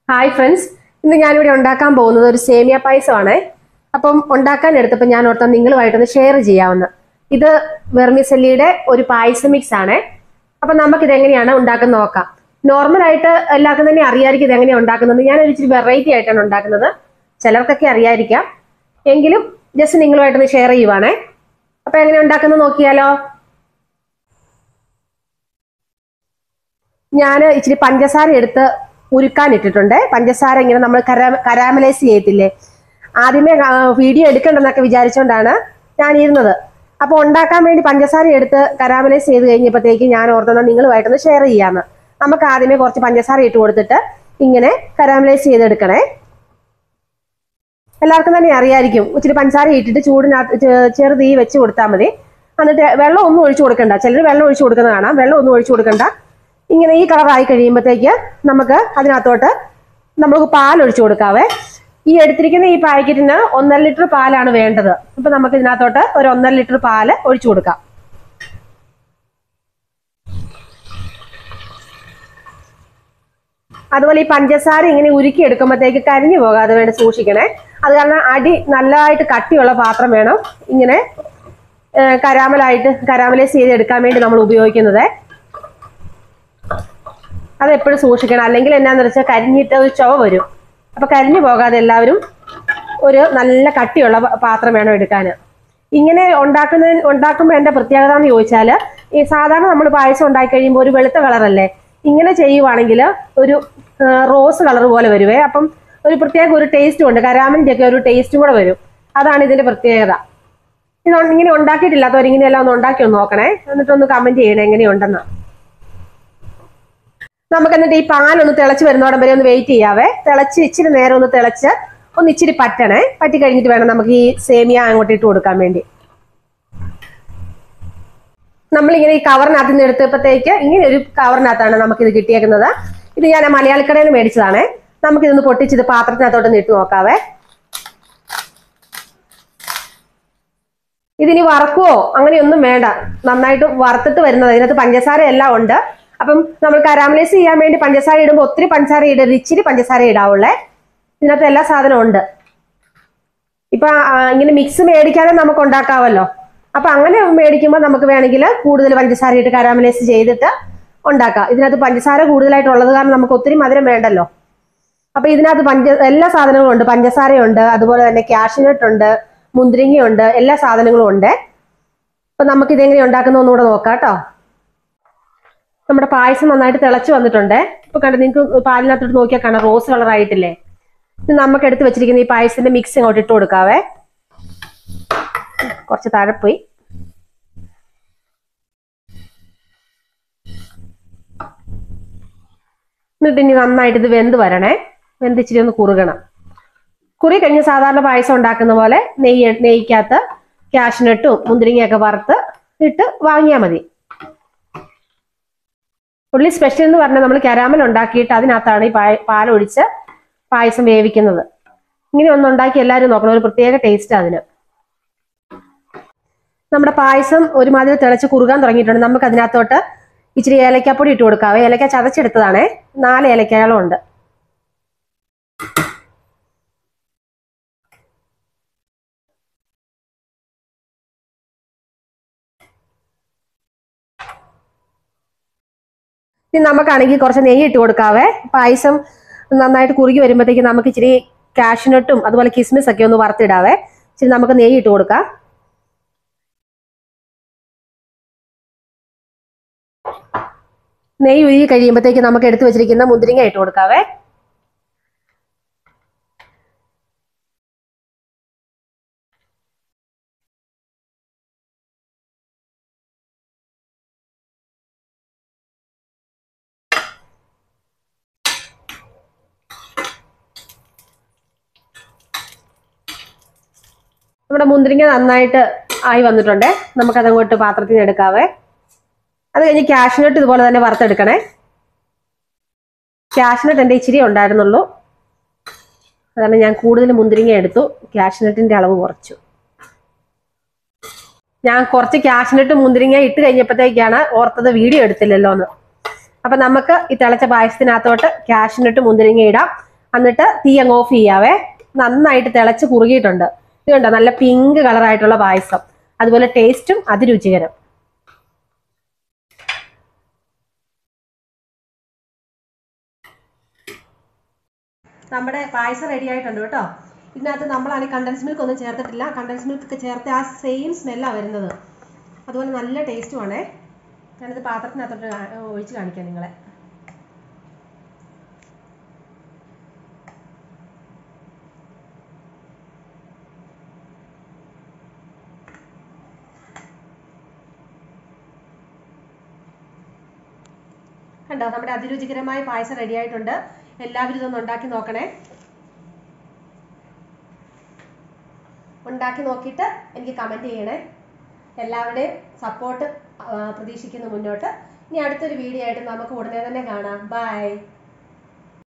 hi friends ഇന്ന് ഞാനിവിടെ ഉണ്ടാക്കാൻ പോകുന്നത് ഒരു സേമിയ പായസമാണ് അപ്പം ഉണ്ടാക്കാൻ എടുത്തപ്പോൾ ഞാൻ ഓർത്ത നിങ്ങളുമായിട്ടൊന്ന് ഷെയർ ചെയ്യാവുന്ന ഇത് വെർമിസെല്ലിയുടെ ഒരു പായസ മിക്സ് ആണ് അപ്പം നമുക്കിത് എങ്ങനെയാണ് ഉണ്ടാക്കുന്നത് നോക്കാം നോർമൽ ആയിട്ട് എല്ലാവർക്കും തന്നെ അറിയാമായിരിക്കും ഇത് എങ്ങനെയാണ് ഉണ്ടാക്കുന്നത് ഞാൻ ഒരു ഇച്ചിരി വെറൈറ്റി ആയിട്ടാണ് ഉണ്ടാക്കുന്നത് ചിലർക്കൊക്കെ അറിയായിരിക്കാം എങ്കിലും ജസ്റ്റ് നിങ്ങളുമായിട്ടൊന്ന് ഷെയർ ചെയ്യുവാണേ അപ്പം എങ്ങനെ ഉണ്ടാക്കുന്നത് നോക്കിയാലോ ഞാൻ ഇച്ചിരി പഞ്ചസാര എടുത്ത് ഉരുക്കാൻ ഇട്ടിട്ടുണ്ട് പഞ്ചസാര ഇങ്ങനെ നമ്മൾ കരാ കരാമലൈസ് ചെയ്യത്തില്ലേ ആദ്യമേ ആ, വീഡിയോ എടുക്കണ്ടെന്നൊക്കെ വിചാരിച്ചുകൊണ്ടാണ് ഞാൻ ഇരുന്നത് അപ്പോൾ ഉണ്ടാക്കാൻ വേണ്ടി പഞ്ചസാര എടുത്ത് കരാമലൈസ് ചെയ്ത് കഴിഞ്ഞപ്പോഴത്തേക്ക് ഞാൻ ഓർത്തത് നിങ്ങളുമായിട്ടൊന്ന് ഷെയർ ചെയ്യാമെന്ന് നമുക്ക് ആദ്യമേ കുറച്ച് പഞ്ചസാര ഇട്ട് കൊടുത്തിട്ട് ഇങ്ങനെ കരാമലൈസ് ചെയ്തെടുക്കണേ എല്ലാവർക്കും തന്നെ അറിയായിരിക്കും ഇച്ചിരി പഞ്ചസാര ഇട്ടിട്ട് ചൂടിനകത്ത് ചെ- ചെറു തീ വെച്ച് കൊടുത്താൽ മതി എന്നിട്ട് വെള്ളം ഒന്നും ഒഴിച്ചു കൊടുക്കണ്ട ചിലർ വെള്ളം ഒഴിച്ചു കൊടുക്കുന്നത് കാണാം വെള്ളം ഒന്നും ഒഴിച്ചു കൊടുക്കണ്ട ഇങ്ങനെ ഈ കളറായി കഴിയുമ്പോഴത്തേക്ക് നമുക്ക് അതിനകത്തോട്ട് നമുക്ക് പാൽ ഒഴിച്ചു കൊടുക്കാവേ ഈ എടുത്തിരിക്കുന്ന ഈ പാക്കറ്റിന് ഒന്നര ലിറ്റർ പാലാണ് വേണ്ടത് അപ്പൊ നമുക്ക് ഇതിനകത്തോട്ട് ഒരു ഒന്നര ലിറ്റർ പാല് ഒഴിച്ചു കൊടുക്കാം അതുപോലെ ഈ പഞ്ചസാര ഇങ്ങനെ ഉരുക്കി എടുക്കുമ്പോഴത്തേക്ക് കരിഞ്ഞു പോകാതെ വേണ്ടി സൂക്ഷിക്കണേ അത് കാരണം അടി നല്ലതായിട്ട് കട്ടിയുള്ള പാത്രം വേണം ഇങ്ങനെ ഏ, കരാമലായിട്ട് കരാമലൈസ് ചെയ്ത് എടുക്കാൻ വേണ്ടി നമ്മൾ ഉപയോഗിക്കുന്നത് അത് എപ്പോഴും സൂക്ഷിക്കണം അല്ലെങ്കിൽ എന്നാന്ന് വെച്ചാൽ കരിഞ്ഞിട്ട് ഒരു ചുവ വരും അപ്പൊ കരിഞ്ഞു പോകാതെ എല്ലാവരും ഒരു നല്ല കട്ടിയുള്ള പ- പാത്രം വേണം എടുക്കാൻ ഇങ്ങനെ ഉണ്ടാക്കുന്ന ഉണ്ടാക്കുമ്പോൾ എൻ്റെ പ്രത്യേകത എന്ന് ചോദിച്ചാൽ ഈ സാധാരണ നമ്മൾ പായസം ഉണ്ടാക്കി കഴിയുമ്പോൾ ഒരു വെളുത്ത കളറല്ലേ ഇങ്ങനെ ചെയ്യുവാണെങ്കിൽ ഒരു ആ, റോസ് കളർ പോലെ വരുവേ അപ്പം ഒരു പ്രത്യേക ഒരു ടേസ്റ്റും ഉണ്ട് കരാമൻ്റെ ഒക്കെ ഒരു ടേസ്റ്റും കൂടെ വരും അതാണ് ഇതിന്റെ പ്രത്യേകത ഇത് ഇങ്ങനെ ഉണ്ടാക്കിയിട്ടില്ലാത്തവർ ഇങ്ങനെയെല്ലാം ഒന്ന് ഉണ്ടാക്കി ഒന്ന് നോക്കണേ എന്നിട്ടൊന്ന് കമന്റ് ചെയ്യണേ എങ്ങനെയുണ്ടെന്ന് നമുക്ക് എന്നിട്ട് ഈ പാലൊന്ന് തിളച്ച് വരുന്നോടം വരെ ഒന്ന് വെയിറ്റ് ചെയ്യാവേ തിളച്ച് ഇച്ചിരി നേരം ഒന്ന് തിളച്ച് ഒന്ന് ഇച്ചിരി പറ്റണേ പറ്റി കഴിഞ്ഞിട്ട് വേണം നമുക്ക് ഈ സേമിയ അങ്ങോട്ട് ഇട്ട് കൊടുക്കാൻ വേണ്ടി നമ്മളിങ്ങനെ ഈ കവറിനകത്ത് നിന്ന് എടുത്തപ്പോഴത്തേക്ക് ഇങ്ങനെ ഒരു കവറിനകത്താണ് നമുക്കിത് കിട്ടിയേക്കുന്നത് ഇത് ഞാൻ മലയാളിക്കടയിൽ നിന്ന് മേടിച്ചതാണേ നമുക്കിതൊന്ന് പൊട്ടിച്ചിത് പാത്രത്തിനകത്തോട്ട് ഇട്ട് നോക്കാവേ ഇതിനി വറക്കുവോ അങ്ങനെയൊന്നും വേണ്ട നന്നായിട്ട് വറുത്തിട്ട് വരുന്നത് ഇതിനകത്ത് പഞ്ചസാര എല്ലാം ഉണ്ട് അപ്പം നമ്മൾ കരാമലൈസ് ചെയ്യാൻ വേണ്ടി പഞ്ചസാര ഇടുമ്പോൾ ഒത്തിരി പഞ്ചസാര ഇടരുത് ഇച്ചിരി പഞ്ചസാര ഇടാവുള്ളേ ഇതിനകത്ത് എല്ലാ സാധനവും ഉണ്ട് ഇപ്പൊ ആ, ഇങ്ങനെ മിക്സ് മേടിക്കാതെ നമുക്ക് ഉണ്ടാക്കാമല്ലോ അപ്പൊ അങ്ങനെ മേടിക്കുമ്പോൾ നമുക്ക് വേണമെങ്കിൽ കൂടുതൽ പഞ്ചസാര ഇട്ട് കരാമലൈസ് ചെയ്തിട്ട് ഉണ്ടാക്കാം ഇതിനകത്ത് പഞ്ചസാര കൂടുതലായിട്ടുള്ളത് കാരണം നമുക്ക് ഒത്തിരി മധുരം വേണ്ടല്ലോ അപ്പൊ ഇതിനകത്ത് പഞ്ച എല്ലാ സാധനങ്ങളും ഉണ്ട് പഞ്ചസാരയുണ്ട് അതുപോലെ തന്നെ കാഷ്നട്ട് ഉണ്ട് മുന്തിരിങ്ങയുണ്ട് എല്ലാ സാധനങ്ങളും ഉണ്ട് അപ്പൊ നമുക്ക് ഇതെങ്ങനെ ഉണ്ടാക്കുന്ന ഒന്നുകൂടെ നോക്കാം കേട്ടോ നമ്മുടെ പായസം നന്നായിട്ട് തിളച്ച് വന്നിട്ടുണ്ട് ഇപ്പൊ കണ്ട് നിങ്ങൾക്ക് പാലിനകത്തോട്ട് നോക്കിയാൽ കാണാം റോസ് കളർ ആയിട്ടില്ലേ ഇത് നമുക്ക് എടുത്ത് വെച്ചിരിക്കുന്ന ഈ പായസത്തിന്റെ മിക്സ് ഇങ്ങോട്ട് ഇട്ട് കൊടുക്കാവേ കുറച്ച് താഴെ പോയി എന്നിട്ട് ഇനി നന്നായിട്ട് ഇത് വെന്ത് വരണേ വെന്ത് ഇച്ചിരി ഒന്ന് കുറുകണം കുറി കഴിഞ്ഞ് സാധാരണ പായസം ഉണ്ടാക്കുന്ന പോലെ നെയ്യ് നെയ്ക്കകത്ത് കാഷ്നട്ടും മുന്തിരിങ്ങയൊക്കെ വറുത്ത് ഇട്ട് വാങ്ങിയാൽ മതി പുള്ളി സ്പെഷ്യൽ എന്ന് പറഞ്ഞാൽ നമ്മൾ കരാമൽ ഉണ്ടാക്കിയിട്ട് അതിനകത്താണ് ഈ പായ പാലൊഴിച്ച് പായസം വേവിക്കുന്നത് ഇങ്ങനെ ഒന്ന് ഉണ്ടാക്കി എല്ലാവരും നോക്കണം ഒരു പ്രത്യേക ടേസ്റ്റ് അതിന് നമ്മുടെ പായസം ഒരുമാതിരി തിളച്ച് കുറുകാൻ തുടങ്ങിയിട്ടുണ്ട് നമുക്ക് അതിനകത്തോട്ട് ഇച്ചിരി ഏലക്കാപ്പൊടി ഇട്ട് കൊടുക്കാവേ ഏലക്ക ചതച്ചെടുത്തതാണേ നാല് ഏലക്കകളും ഉണ്ട് ഇനി നമുക്കാണെങ്കിൽ കുറച്ച് നെയ്യ് ഇട്ട് കൊടുക്കാവേ പായസം നന്നായിട്ട് കുറുകി വരുമ്പോഴത്തേക്ക് നമുക്ക് ഇച്ചിരി കാഷ്നട്ടും അതുപോലെ കിസ്മിസ് ഒക്കെ ഒന്ന് വറുത്തിടാവേ ഇച്ചിരി നമുക്ക് നെയ്യ് ഇട്ട് കൊടുക്കാം നെയ്യ് ഉരുകി കഴിയുമ്പോഴത്തേക്ക് നമുക്ക് എടുത്തു വെച്ചിരിക്കുന്ന മുന്തിരിങ്ങ ഇട്ട് കൊടുക്കാവേ നമ്മുടെ മുന്തിരിങ്ങ നന്നായിട്ട് ആയി വന്നിട്ടുണ്ട് നമുക്കതങ്ങോട്ട് പാത്രത്തിൽ നിന്ന് എടുക്കാവേ അത് കഴിഞ്ഞ് കാഷ്നട്ട് ഇതുപോലെ തന്നെ വറുത്തെടുക്കണേ കാഷ്നട്ട് എൻ്റെ ഇച്ചിരി ഉണ്ടായിരുന്നുള്ളൂ അതാണ് ഞാൻ കൂടുതൽ മുന്തിരിങ്ങ എടുത്തു കാഷ്നട്ടിന്റെ അളവ് കുറച്ചു ഞാൻ കുറച്ച് കാഷ്നട്ട് മുന്തിരിങ്ങ ഇട്ട് കഴിഞ്ഞപ്പോഴത്തേക്കാണ് ഓർത്തത് വീഡിയോ എടുത്തില്ലല്ലോ എന്ന് അപ്പൊ നമുക്ക് ഈ തിളച്ച പായസത്തിനകത്തോട്ട് കാഷ്നട്ട് മുന്തിരിങ്ങ ഇടാം എന്നിട്ട് തീ അങ്ങ് ഓഫ് ചെയ്യാവേ നന്നായിട്ട് തിളച്ച് കുറുകിയിട്ടുണ്ട് ഇത് കണ്ടോ നല്ല പിങ്ക് കളറായിട്ടുള്ള പായസം അതുപോലെ ടേസ്റ്റും അതിരുചികരം നമ്മുടെ പായസം റെഡി ആയിട്ടുണ്ട് കേട്ടോ ഇതിനകത്ത് നമ്മളാണെങ്കിൽ കണ്ടൻസ് മിൽക്ക് ഒന്നും ചേർത്തിട്ടില്ല കണ്ടൻസ് മിൽക്ക് ഒക്കെ ചേർത്ത് ആ സെയിം സ്മെല്ലാണ് വരുന്നത് അതുപോലെ നല്ല ടേസ്റ്റുമാണേ ഞാനിത് പാത്രത്തിനകത്തോട്ട് കാ- ഒഴിച്ച് കാണിക്കാം നിങ്ങളെ കണ്ടോ നമ്മുടെ അതിരുചികരമായ പായസം റെഡി ആയിട്ടുണ്ട് എല്ലാവരും ഇതൊന്ന് ഉണ്ടാക്കി നോക്കണേ ഉണ്ടാക്കി നോക്കിയിട്ട് എനിക്ക് കമൻറ്റ് ചെയ്യണേ എല്ലാവരുടെയും സപ്പോർട്ട് പ്രതീക്ഷിക്കുന്നു മുന്നോട്ട് ഇനി അടുത്തൊരു വീഡിയോ ആയിട്ട് നമുക്ക് ഉടനെ തന്നെ കാണാം ബൈ